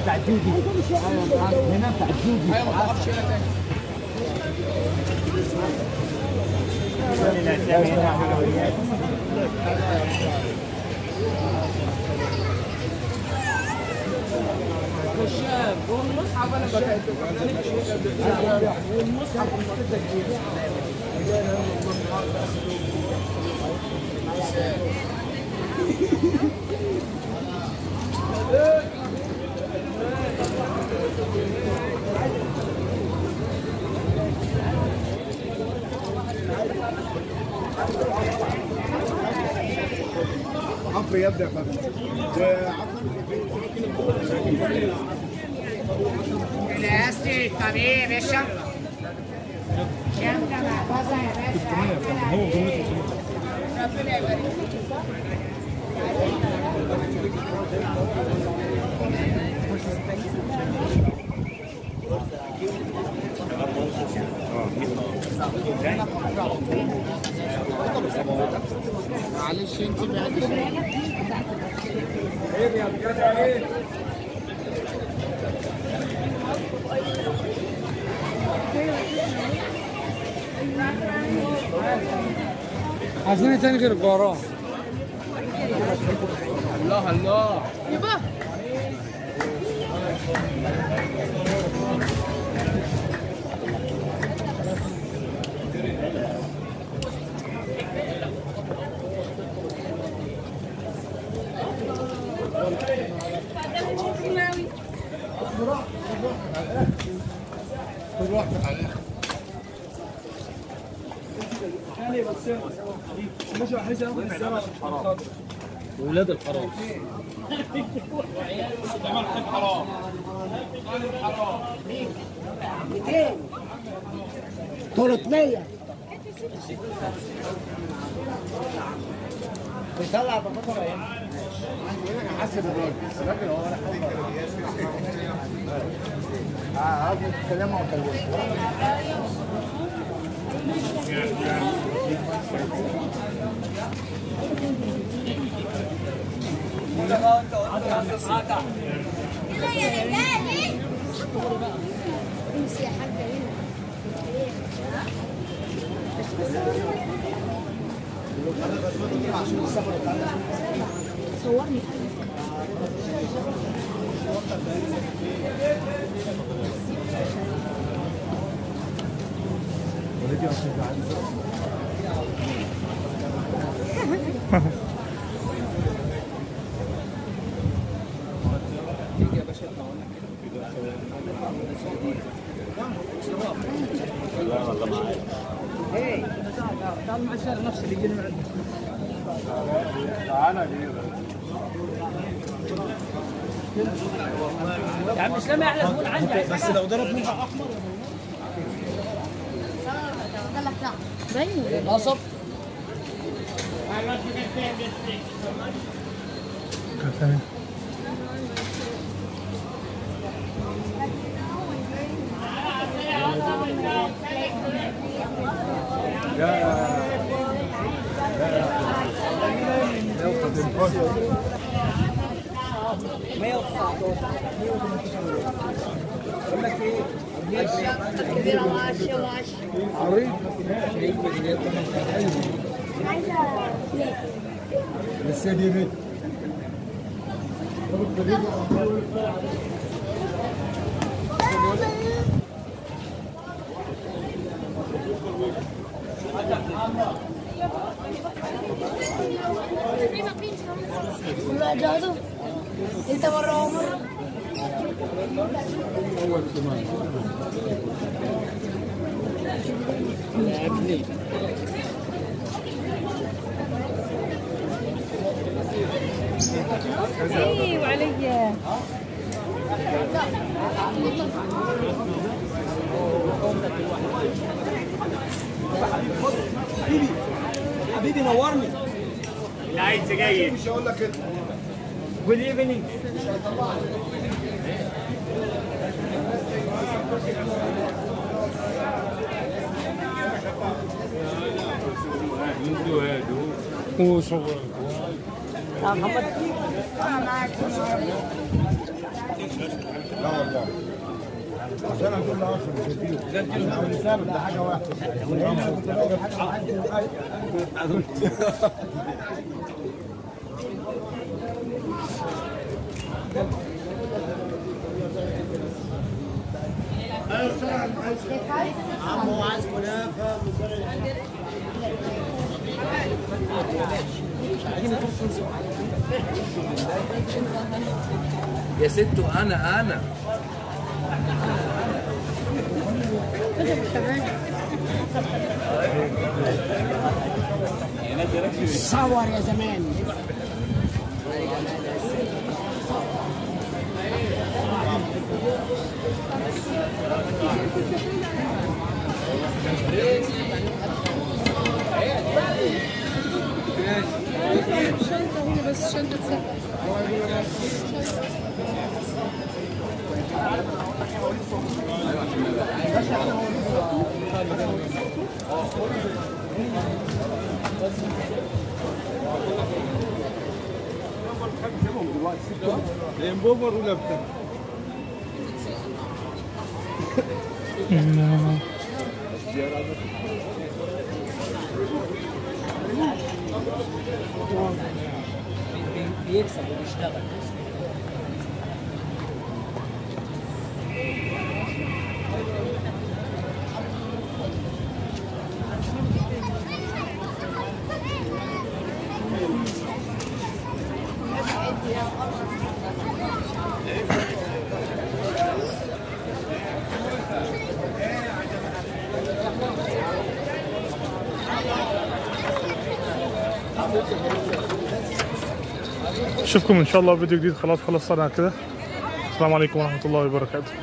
بتاع جودي هنا بتاع جودي ايوه ما تعرفش هنا تاني الشاب والمصحف انا بكيت والمصحف عفو يبدا يا فندم الاستيك طبيب الشنطة شنطة محفظة يا باشا هو جملته ربنا يبارك معلش انت بعد عايزين تاني غير الباراه الله الله ولاد الحرام بيطلع بفكر ايه انا حاسب الراجل الراجل هو ولا حاجه اه عاوز تكلمه وكلمه امسي يا حاجة هنا صورني يا عم اسلام احلى زبون عندك بس لو ضرب منها احمر طلع طلع باين نصب كبيرة وعشرة وعشرة عايزة لسه دي بيت والله جادو انت مرة ومرة ايوه علي حبيبي نورني العيد جاي مش هقول لك كده جود ايفنينج وصور محمد لا والله بس انا هقول له اصلا مش هديله انا ثابت ده حاجه واحده انا كنت باجي حاجه واحده يا ست انا انا صور يا زمان بومر ولا بتاع بيكسب وبيشتغل اشوفكم ان شاء الله فيديو جديد خلاص خلصنا كده السلام عليكم ورحمه الله وبركاته